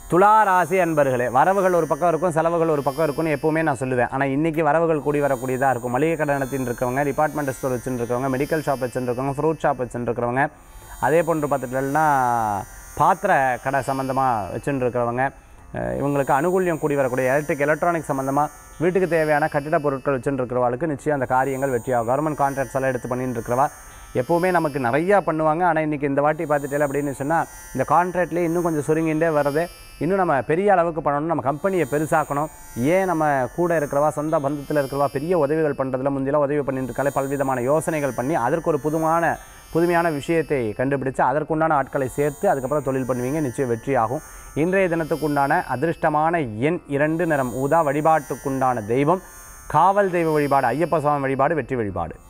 துலா ராசி அன்பர்களே வரவுகள் ஒரு பக்கம் இருக்கும் செலவுகள் ஒரு பக்கம் இருக்கும்னு எப்பவுமே நான் சொல்லுவேன் ஆனால் இன்றைக்கி வரவுகள் கூடி வரக்கூடியதாக இருக்கும் மளிகை கடை நடத்தின்னு இருக்கவங்க டிபார்ட்மெண்ட் ஸ்டோர் வச்சுட்டு இருக்கவங்க மெடிக்கல் ஷாப் வச்சுட்டு இருக்கவங்க ஃப்ரூட் ஷாப் வச்சுட்டு இருக்கிறவங்க அதே போன்று பார்த்துட்டோம்னா பாத்திர கடை சம்மந்தமாக வச்சுட்டு இருக்கிறவங்க அஹ் இவங்களுக்கு அனுகூல்யம் கூடி வரக்கூடிய எலக்ட்ரிக் எலக்ட்ரானிக் சம்மந்தமாக வீட்டுக்கு தேவையான கட்டிட பொருட்கள் வச்சுட்டு இருக்கிறவாளுக்கு நிச்சயம் அந்த காரியங்கள் வெற்றியாகும் கவர்மெண்ட் கான்ட்ராக்ட்ஸ் எல்லாம் எடுத்து பண்ணிட்டு இருக்கிறவா எப்போவுமே நமக்கு நிறையா பண்ணுவாங்க ஆனால் இன்றைக்கி இந்த வாட்டி பார்த்துட்டே அப்படின்னு சொன்னால் இந்த கான்ட்ராக்ட்லேயே இன்னும் கொஞ்சம் சுருங்கிண்டே வர்றது இன்னும் நம்ம பெரிய அளவுக்கு பண்ணணும் நம்ம கம்பெனியை பெருசாக்கணும் ஏன் நம்ம கூட இருக்கிறவா சொந்த பந்தத்தில் இருக்கிறவா பெரிய உதவிகள் பண்ணுறதுல முந்தியெல்லாம் உதவி பண்ணிட்டு இருக்காலே பல்விதமான யோசனைகள் பண்ணி அதற்கு ஒரு புதுமான புதுமையான விஷயத்தை கண்டுபிடிச்சு அதற்குண்டான ஆட்களை சேர்த்து அதுக்கப்புறம் தொழில் பண்ணுவீங்க நிச்சயம் வெற்றியாகும் இன்றைய தினத்துக்குண்டான அதிர்ஷ்டமான எண் இரண்டு நிறம் ஊதா வழிபாட்டுக்குண்டான தெய்வம் காவல் தெய்வ வழிபாடு ஐயப்ப சுவாமி வழிபாடு வெற்றி வழிபாடு